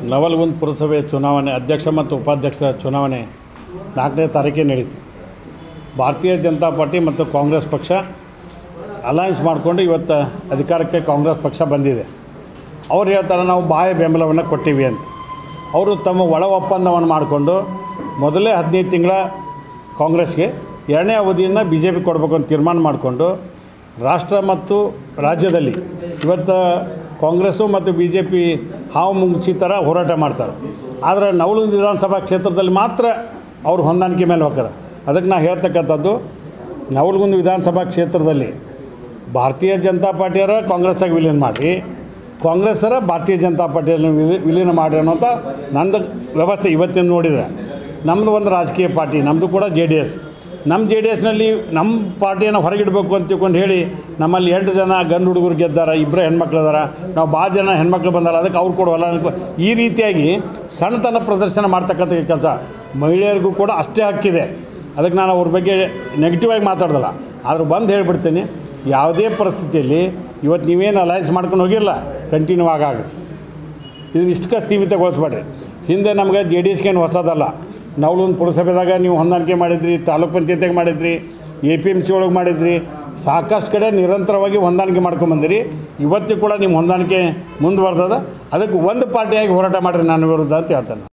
ನವಲಗುಂದ ಪುರಸಭೆ ಚುನಾವಣೆ ಅಧ್ಯಕ್ಷ ಮತ್ತು ಉಪಾಧ್ಯಕ್ಷರ ಚುನಾವಣೆ ನಾಲ್ಕನೇ ತಾರೀಕಿಗೆ ನಡೀತು ಭಾರತೀಯ ಜನತಾ ಪಾರ್ಟಿ ಮತ್ತು ಕಾಂಗ್ರೆಸ್ ಪಕ್ಷ ಅಲಯನ್ಸ್ ಮಾಡಿಕೊಂಡು ಇವತ್ತು ಅಧಿಕಾರಕ್ಕೆ ಕಾಂಗ್ರೆಸ್ ಪಕ್ಷ ಬಂದಿದೆ ಅವ್ರು ಹೇಳ್ತಾರೆ ನಾವು ಬಾಹ್ಯ ಬೆಂಬಲವನ್ನು ಕೊಟ್ಟಿವಿ ಅಂತ ಅವರು ತಮ್ಮ ಒಳ ಒಪ್ಪಂದವನ್ನು ಮಾಡಿಕೊಂಡು ಮೊದಲೇ ಹದಿನೈದು ತಿಂಗಳ ಕಾಂಗ್ರೆಸ್ಗೆ ಎರಡನೇ ಅವಧಿಯನ್ನು ಬಿ ಜೆ ಪಿ ಕೊಡಬೇಕು ಅಂತ ತೀರ್ಮಾನ ಮಾಡಿಕೊಂಡು ರಾಷ್ಟ್ರ ಮತ್ತು ರಾಜ್ಯದಲ್ಲಿ ಇವತ್ತು ಕಾಂಗ್ರೆಸ್ಸು ಮತ್ತು ಬಿ ಜೆ ಪಿ ಹಾವು ಮುಂಗಿಸಿ ಥರ ಹೋರಾಟ ಮಾಡ್ತಾರೆ ಆದರೆ ನವಲಗುಂದ ವಿಧಾನಸಭಾ ಕ್ಷೇತ್ರದಲ್ಲಿ ಮಾತ್ರ ಅವ್ರು ಹೊಂದಾಣಿಕೆ ಮೇಲೆ ಹೋಗ್ತಾರೆ ಅದಕ್ಕೆ ನಾ ಹೇಳ್ತಕ್ಕಂಥದ್ದು ನವಲಗುಂದ ವಿಧಾನಸಭಾ ಕ್ಷೇತ್ರದಲ್ಲಿ ಭಾರತೀಯ ಜನತಾ ಪಾರ್ಟಿಯರ ಕಾಂಗ್ರೆಸ್ಸಾಗಿ ವಿಲೀನ ಮಾಡಿ ಕಾಂಗ್ರೆಸ್ಸರ ಭಾರತೀಯ ಜನತಾ ಪಾರ್ಟಿಯನ್ನು ವಿಲಿ ವಿಲೀನ ಮಾಡಿ ಅನ್ನೋಂಥ ನಂದು ವ್ಯವಸ್ಥೆ ಇವತ್ತಿನ ನೋಡಿದರೆ ನಮ್ಮದು ಒಂದು ರಾಜಕೀಯ ಪಾರ್ಟಿ ನಮ್ಮದು ಕೂಡ ಜೆ ಡಿ ಎಸ್ ನಮ್ಮ ಜೆ ಡಿ ಎಸ್ನಲ್ಲಿ ನಮ್ಮ ಪಾರ್ಟಿಯನ್ನು ಹೊರಗಿಡಬೇಕು ಅಂತ ತಿಳ್ಕೊಂಡು ಹೇಳಿ ನಮ್ಮಲ್ಲಿ ಎಂಟು ಜನ ಗಂಡು ಹುಡುಗರು ಗೆದ್ದಾರ ಇಬ್ಬರು ಹೆಣ್ಮಕ್ಳು ಅದಾರ ನಾವು ಭಾಳ ಜನ ಹೆಣ್ಮಕ್ಳು ಬಂದಾರ ಅದಕ್ಕೆ ಅವ್ರು ಕೊಡುವಲ್ಲ ಅನ್ಕೊ- ಈ ರೀತಿಯಾಗಿ ಸಣ್ಣತನ ಪ್ರದರ್ಶನ ಮಾಡ್ತಕ್ಕಂಥ ಕೆಲಸ ಮಹಿಳೆಯರಿಗೂ ಕೂಡ ಅಷ್ಟೇ ಹಕ್ಕಿದೆ ಅದಕ್ಕೆ ನಾನು ಅವ್ರ ಬಗ್ಗೆ ನೆಗೆಟಿವ್ ಆಗಿ ಮಾತಾಡ್ದಲ್ಲ ಆದ್ರೆ ಬಂದು ಹೇಳ್ಬಿಡ್ತೀನಿ ಯಾವುದೇ ಪರಿಸ್ಥಿತಿಯಲ್ಲಿ ಇವತ್ತು ನೀವೇನು ಅಲಯನ್ಸ್ ಮಾಡ್ಕೊಂಡು ಹೋಗಿರಲ್ಲ ಕಂಟಿನ್ಯೂ ಆಗಾಗ್ರಿ ಇದನ್ನ ಇಷ್ಟಕ್ಕೆ ಸೀಮಿತಗೊಳಿಸ್ಬೇಡ್ರಿ ಹಿಂದೆ ನಮ್ಗೆ ಜೆ ಡಿ ಎಸ್ಗೇನು ಹೊಸದಲ್ಲ ನವಲೊಂದು ಪುರಸಭೆದಾಗ ನೀವು ಹೊಂದಾಣಿಕೆ ಮಾಡಿದ್ರಿ ತಾಲೂಕ್ ಪಂಚಾಯತಿಗೆ ಮಾಡಿದ್ರಿ ಎ ಪಿ ಎಮ್ ಸಿ ಒಳಗೆ ಮಾಡಿದ್ರಿ ಸಾಕಷ್ಟು ಕಡೆ ನಿರಂತರವಾಗಿ ಹೊಂದಾಣಿಕೆ ಮಾಡ್ಕೊಂಬಂದಿರಿ ಇವತ್ತಿಗೂ ಕೂಡ ನಿಮ್ಮ ಹೊಂದಾಣಿಕೆ ಮುಂದುವರ್ದದ ಅದಕ್ಕೆ ಒಂದು ಪಾರ್ಟಿಯಾಗಿ ಹೋರಾಟ ಮಾಡಿರಿ ನನ್ನ ವಿರುದ್ಧ ಅಂತ ಹೇಳ್ತಾನೆ